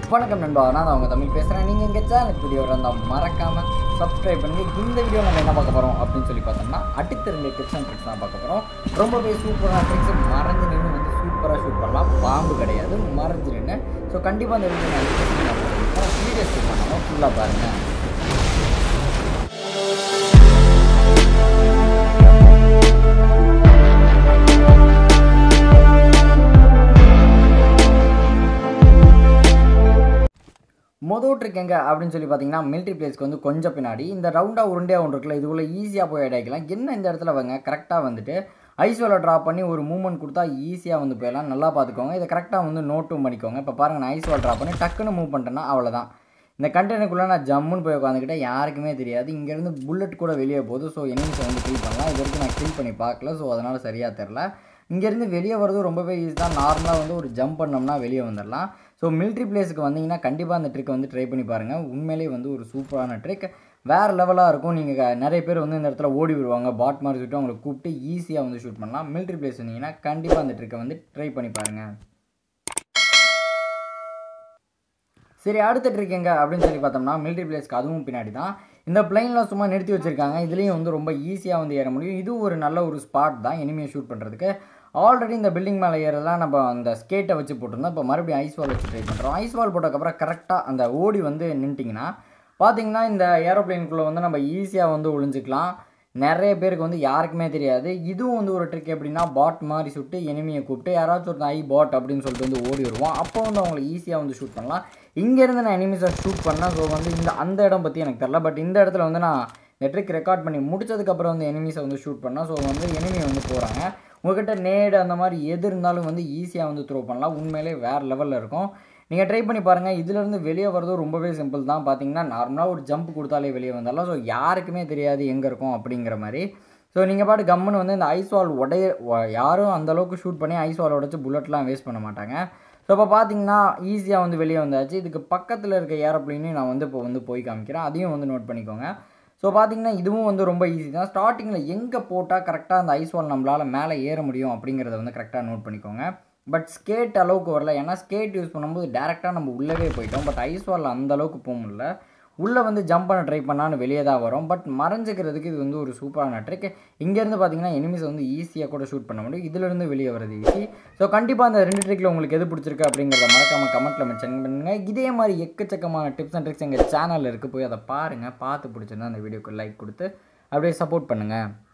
வணக்கம் நண்பா நான் அவங்க தமிழ் பேசுகிறேன் நீங்கள் எங்கள் சேனல் வீடியோ இருந்தால் மறக்காமல் சப்ஸ்கிரைப் பண்ணி இந்த வீடியோ நம்ம என்ன பார்க்க போகிறோம் அப்படின்னு சொல்லி பார்த்தோம்னா அடுத்த ரெண்டு டிப்ஸ் அண்ட் ட்ரிக்ஸ் தான் பார்க்க போகிறோம் ரொம்பவே சூப்பரான ட்ரிக்ஸ் மறைஞ்சு நின்று வந்து சூப்பராக ஷூட் பண்ணலாம் பாம்பு கிடையாது மறைஞ்சு நின்று ஸோ கண்டிப்பாக அந்த வீடியோ நான் வீடியோ ஷூட் பண்ணாமல் ஃபுல்லாக பாருங்கள் மொதல் ட்ரிக் எங்கே அப்படின்னு சொல்லி பார்த்தீங்கன்னா மிலிட்ரி பிளேஸ்க்கு வந்து கொஞ்சம் பின்னாடி இந்த ரவுண்டாக உருண்டையாக ஒன்று இருக்குல்ல இதுக்குள்ள ஈஸியாக போய் அடைக்கலாம் என்ன இந்த இடத்துல வாங்க கரெக்டாக வந்துட்டு ஐஸ்வாலை ட்ரா பண்ணி ஒரு மூவ்மெண்ட் கொடுத்தா ஈஸியாக வந்து போயிடலாம் நல்லா பார்த்துக்கோங்க இதை கரெக்டாக வந்து நோட்டும் பண்ணிக்கோங்க இப்போ பாருங்கள் நான் ஐஸ்வால் ட்ரா பண்ணி டக்குன்னு மூவ் பண்ணிட்டேன்னா அவ்வளோதான் இந்த கண்டெய்னருக்குள்ளே நான் ஜம்முன்னு போய் உட்காந்துக்கிட்டே யாருக்குமே தெரியாது இங்கேருந்து புல்லட் கூட வெளியே போகுது ஸோ எனிமிஸை வந்து கில் பண்ணலாம் இது வரைக்கும் நான் கில் பண்ணி பார்க்கல ஸோ அதனால் சரியாக தெரில இங்கேருந்து வெளியே வரது ரொம்பவே ஈஸி தான் நார்மலாக வந்து ஒரு ஜம்ப் பண்ணோம்னா வெளியே வந்துடலாம் ஸோ மிலிட்ரி பிளேஸுக்கு வந்தீங்கன்னா கண்டிப்பாக அந்த ட்ரிக்கை வந்து ட்ரை பண்ணி பாருங்கள் உண்மையிலேயே வந்து ஒரு சூப்பரான ட்ரிக் வேறு லெவலாக இருக்கும் நீங்கள் நிறைய பேர் வந்து இந்த இடத்துல ஓடி விடுவாங்க பாட் மாதிரி சொல்லிட்டு அவங்களை கூப்பிட்டு ஈஸியாக வந்து ஷூட் பண்ணலாம் மிலிட்ரி பிளேஸ் வந்தீங்கன்னா கண்டிப்பாக அந்த ட்ரிக்கை வந்து ட்ரை பண்ணி பாருங்கள் சரி அடுத்த ட்ரிக் எங்கே அப்படின்னு சொல்லி பார்த்தோம்னா மிலிட்ரி பிளேஸ்க்கு அதுவும் பின்னாடி தான் இந்த பிளைனில் சும்மா நிறுத்தி வச்சுருக்காங்க இதுலேயும் வந்து ரொம்ப ஈஸியாக வந்து ஏற முடியும் இது ஒரு நல்ல ஒரு ஸ்பாட் தான் எனிமையை ஷூட் பண்ணுறதுக்கு ஆல்ரெடி இந்த பில்டிங் மேலே ஏறலாம் நம்ம அந்த ஸ்கேட்டை வச்சு போட்டிருந்தோம் இப்போ மறுபடியும் ஐஸ் வால் வச்சு ட்ரை பண்ணுறோம் ஐஸ் வால் போட்டதுக்கப்புறம் கரெக்டாக அந்த ஓடி வந்து நின்ட்டிங்கன்னா பார்த்தீங்கன்னா இந்த ஏரோப்ளேனுக்குள்ளே வந்து நம்ம ஈஸியாக வந்து ஒளிஞ்சிக்கலாம் நிறைய பேருக்கு வந்து யாருக்குமே தெரியாது இதுவும் வந்து ஒரு ட்ரிக் எப்படின்னா பாட் மாதிரி சுட்டு எனிமியை கூப்பிட்டு யாராச்சும் ஒரு ஐ பாட் அப்படின்னு சொல்லிட்டு வந்து ஓடி வருவோம் அப்போ வந்து அவங்களை ஈஸியாக வந்து ஷூட் பண்ணலாம் இங்கேருந்து நான் எனிமிஸை ஷூட் பண்ணேன் ஸோ வந்து இந்த அந்த இடம் பற்றி எனக்கு தெரில பட் இந்த இடத்துல வந்து நான் இந்த ட்ரிக் ரெக்கார்ட் பண்ணி முடிச்சதுக்கப்புறம் வந்து எனிமிஸை வந்து ஷூட் பண்ணேன் ஸோ வந்து எனிமி வந்து போகிறாங்க உங்கள்கிட்ட நேடு அந்த மாதிரி எது இருந்தாலும் வந்து ஈஸியாக வந்து த்ரோ பண்ணலாம் உண்மையிலே வேறு லெவலில் இருக்கும் நீங்கள் ட்ரை பண்ணி பாருங்கள் இதுலேருந்து வெளியே வரதும் ரொம்பவே சிம்பிள் தான் பார்த்தீங்கன்னா நார்மலாக ஒரு ஜம்ப் கொடுத்தாலே வெளியே வந்தாலும் ஸோ யாருக்குமே தெரியாது எங்கே இருக்கும் அப்படிங்கிற மாதிரி ஸோ நீங்கள் பாட்டு கம்முன்னு வந்து இந்த ஐஸ் வால் உடைய யாரும் அந்தளவுக்கு ஷூட் பண்ணி ஐஸ் வால் உடச்சி புல்லட்லாம் வேஸ்ட் பண்ண மாட்டாங்க ஸோ இப்போ பார்த்தீங்கன்னா ஈஸியாக வந்து வெளியே வந்தாச்சு இதுக்கு பக்கத்தில் இருக்க ஏரோப்ளைனையும் நான் வந்து இப்போ வந்து போய் காமிக்கிறேன் அதையும் வந்து நோட் பண்ணிக்கோங்க ஸோ பார்த்தீங்கன்னா இதுவும் வந்து ரொம்ப ஈஸி தான் ஸ்டார்டிங்கில் எங்கே போட்டால் கரெக்டாக அந்த ஐஸ் வால் நம்மளால் மேலே ஏற முடியும் அப்படிங்கிறத வந்து கரெக்டாக நோட் பண்ணிக்கோங்க பட் ஸ்கேட் அளவுக்கு வரல ஏன்னா ஸ்கேட் யூஸ் பண்ணும்போது டேரெக்டாக நம்ம உள்ளவே போயிட்டோம் பட் ஐஸ் வாலில் அந்த அளவுக்கு போக முடியல உள்ளே வந்து ஜம்ப் பண்ண ட்ரை பண்ணான்னு வெளியே தான் வரும் பட் மறைஞ்சிக்கிறதுக்கு இது வந்து ஒரு சூப்பரான ட்ரிக் இங்கேருந்து பார்த்தீங்கன்னா எனிமிஸ் வந்து ஈஸியாக கூட ஷூட் பண்ண முடியும் இதிலிருந்து வெளியே வரது ஈஸி ஸோ கண்டிப்பாக அந்த ரெண்டு ட்ரிக்கில் உங்களுக்கு எது பிடிச்சிருக்கு அப்படிங்கிறத மறக்காமல் கமெண்ட்டில் மென்ஷன் பண்ணுங்கள் இதே மாதிரி எக்கச்சக்கமான டிப்ஸ் அண்ட் ட்ரிக்ஸ் எங்கள் சேனலில் இருக்குது போய் அதை பாருங்கள் பார்த்து பிடிச்சிருந்தா அந்த வீடியோக்கு லைக் கொடுத்து அப்படியே சப்போர்ட் பண்ணுங்கள்